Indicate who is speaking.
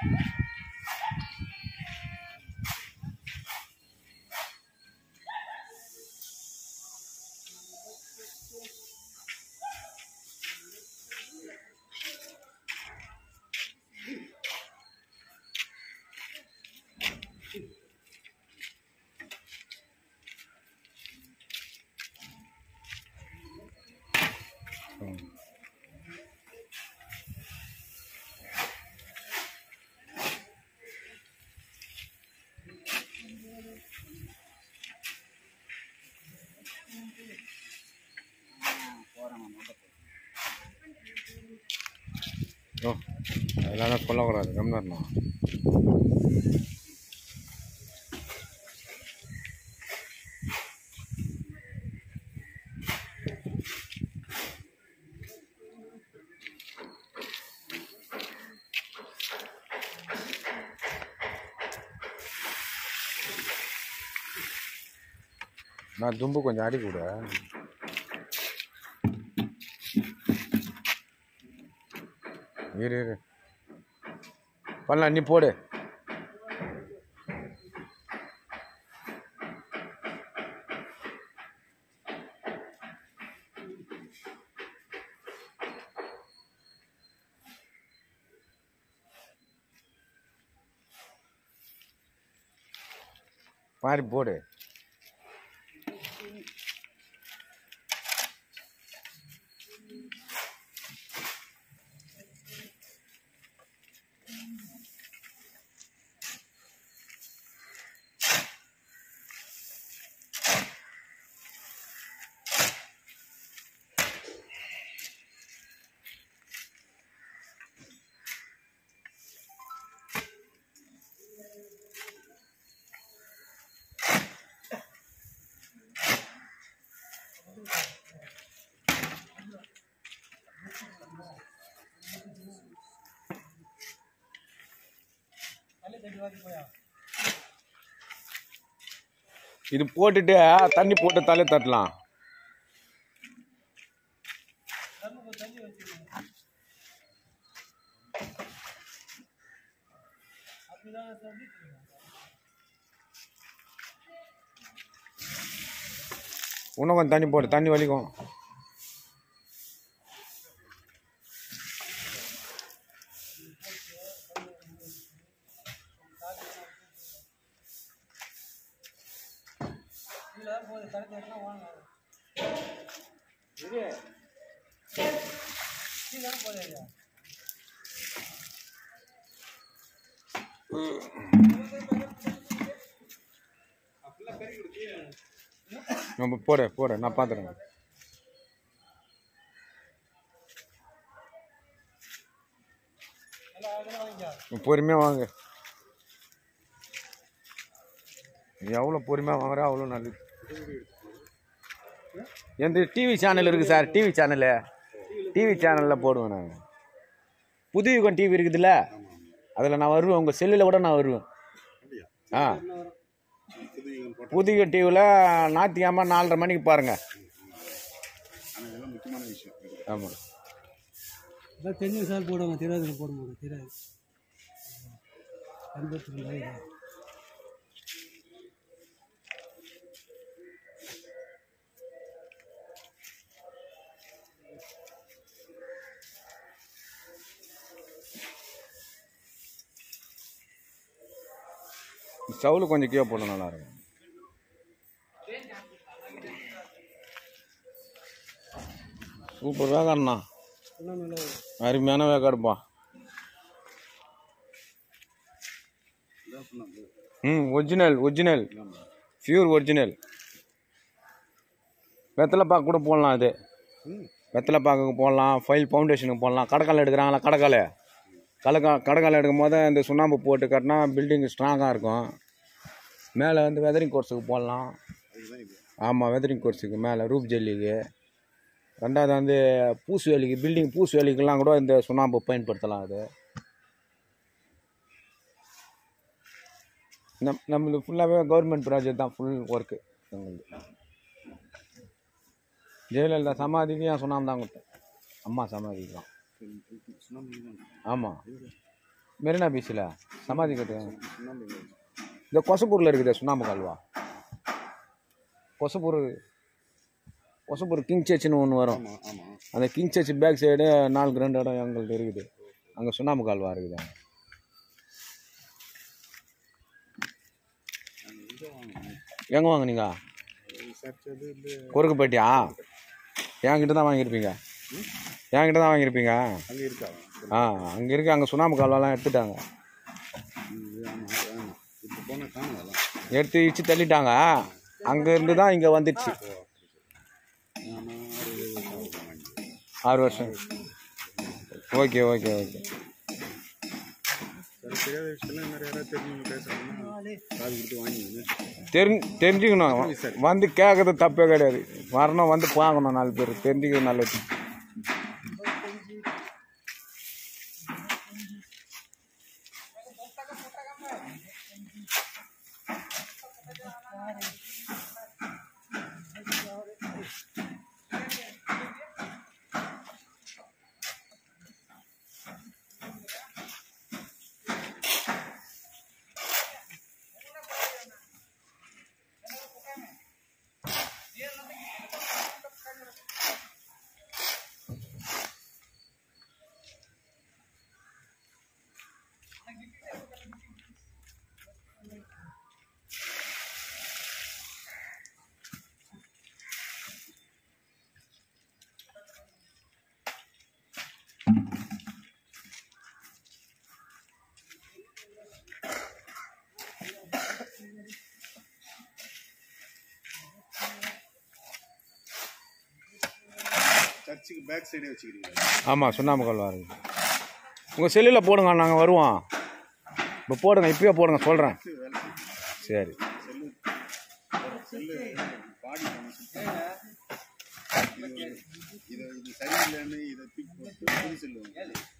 Speaker 1: ஓ அதெல்லாம் சொல்லக்கூடாது கம்மிடணும் நான் தும்பு கொஞ்சம் அடி கூட இரு இரு பண்ணலாம் நீ போடு பாரு போடு இது போட்டுட்டு தண்ணி போட்டு தலை தட்டலாம் இன்னும் கொஞ்சம் தண்ணி போடு தண்ணி வலிக்கும் நம்ம போடு போடு நான் பார்த்துறேன் பொறுமையாக வாங்க நீ எவ்வளோ பொறுமையாக வாங்குற அவ்வளோ நல்லது எந்த டிவி சேனல் இருக்குது சார் டிவி சேனலு டிவி சேனலில் போடுவேன் நான் புது யுகம் டிவி இருக்குதுல்ல அதில் நான் வருவேன் உங்கள் செல்லில் கூட நான் வருவேன் ஆ புதிய டிவியில் ஞாயிற்றுக்கிழமை நாலரை மணிக்கு பாருங்கள்
Speaker 2: ஆனால் இதெல்லாம் முக்கியமான விஷயம்
Speaker 1: ஆமாம்
Speaker 3: அதான் தெரிஞ்ச சார் போடுவாங்க தெரியாதுங்க போட மாட்டோம் தெரியாது கண்பத்துக்கு
Speaker 1: சவுளு கொஞ்சம் கீழே போட நல்லா இருக்கும் சூப்பர் வேகாடுண்ணா
Speaker 3: இன்னும் நல்லா
Speaker 1: அருமையான வேகாடுப்பா ம் ஒரிஜினல் ஒரிஜினல் பியூர் ஒரிஜினல் வெத்தலை பாக்கு கூட போடலாம் அது வெத்தலை பாக்குக்கு போடலாம் ஃபைல் ஃபவுண்டேஷனுக்கு போடலாம் கடற்கால் எடுக்கிறாங்களா கடற்கால் கடற்கா கடற்கால் எடுக்கும் போது இந்த சுண்ணாம்பு போட்டு கட்டினா பில்டிங் ஸ்ட்ராங்காக இருக்கும் மேலே வந்து வெதரிங் கோர்ஸுக்கு போடலாம் ஆமாம் வெதரிங் கோர்ஸுக்கு மேலே ரூப் ஜெல்லிக்கு ரெண்டாவது வந்து பூசு வேலிக்கு பில்டிங் பூசு வேலிக்கெல்லாம் கூட இந்த சுண்ணாம்பு பயன்படுத்தலாம் அது நம் நம்மளுக்கு ஃபுல்லாகவே கவர்மெண்ட் ப்ராஜெக்ட் தான் ஃபுல் ஒர்க்கு எங்களுக்கு ஜெயலலிதா சமாதிக்கு என் சுண்ணாம்பு தான் கொடுத்தேன் அம்மா சமாதிக்கு தான் ஆமாம் மெரினா பீச்சில் சமாதி கட்டு
Speaker 2: சுண்ணாம்பு எங்க இருக்கு?
Speaker 1: இந்த கொசப்பூரில் இருக்குது சுண்ணாம்பு கால்வா கொசப்பூர் கொசப்பூர் கிங் சர்ச்னு ஒன்று வரும்
Speaker 2: ஆமா ஆமா
Speaker 1: அந்த கிங் சர்ச் பேக் சைடு நாலு ரெண்டு இடம் எங்கள்கிட்ட இருக்குது அங்கே சுண்ணாம்பு கால்வா இருக்குது
Speaker 2: நாங்க இங்க வாங்கணும்
Speaker 1: எங்கே வாங்குனீங்க
Speaker 2: விசாரிச்சது இந்த
Speaker 1: குறுக்குப்பேட்டியா என்கிட்ட தான் வாங்கியிருப்பீங்க என்கிட்ட தான் வாங்கியிருப்பீங்க
Speaker 2: அங்க இருக்கா
Speaker 1: ஆ அங்கே இருக்கு அங்கே சுண்ணாம்பு கால்வாலாம் எடுத்துட்டாங்க
Speaker 2: ம், ஆமா ஆமா இப்போ போனா காணலாம்
Speaker 1: எடுத்து இச்சு தள்ளிட்டாங்க அங்கே இருந்து தான் இங்கே வந்துடுச்சு
Speaker 2: நானும் ஒரு வாங்கி
Speaker 1: ஆறு வருஷம் ஓகே ஓகே ஓகே
Speaker 2: சரி தெரியாத விஷயம்லாம் நிறைய யாராவது தெரிஞ்சவங்க பேசுறாங்கன்னா காது கொடுத்து வாங்கிங்க
Speaker 1: தெரி தெரிஞ்சுக்கணும் வந்து கேட்கறது தப்பே கிடையாது வரணும் வந்து பார்க்கணும் நாலு பேர் தெரிஞ்சுக்கிறது நல்லது
Speaker 2: சர்ச்சுக்கு பேக் சைடே வச்சுக்கிறீங்க
Speaker 1: ஆமாம் சுண்ணாம்பு கால்வா இருக்குது உங்கள் செல்லில் போடுங்க நாங்கள் வருவோம் இப்போ போடுங்க இப்பயே போடுங்க சொல்கிறேன்
Speaker 2: வேலை
Speaker 1: சரி
Speaker 2: செல்லு செல்லு பாடி பண்ண சுத்தி. இது இது சரியில்லைன்னு இதை தூக்கி போட்டு புது செல்லு வாங்க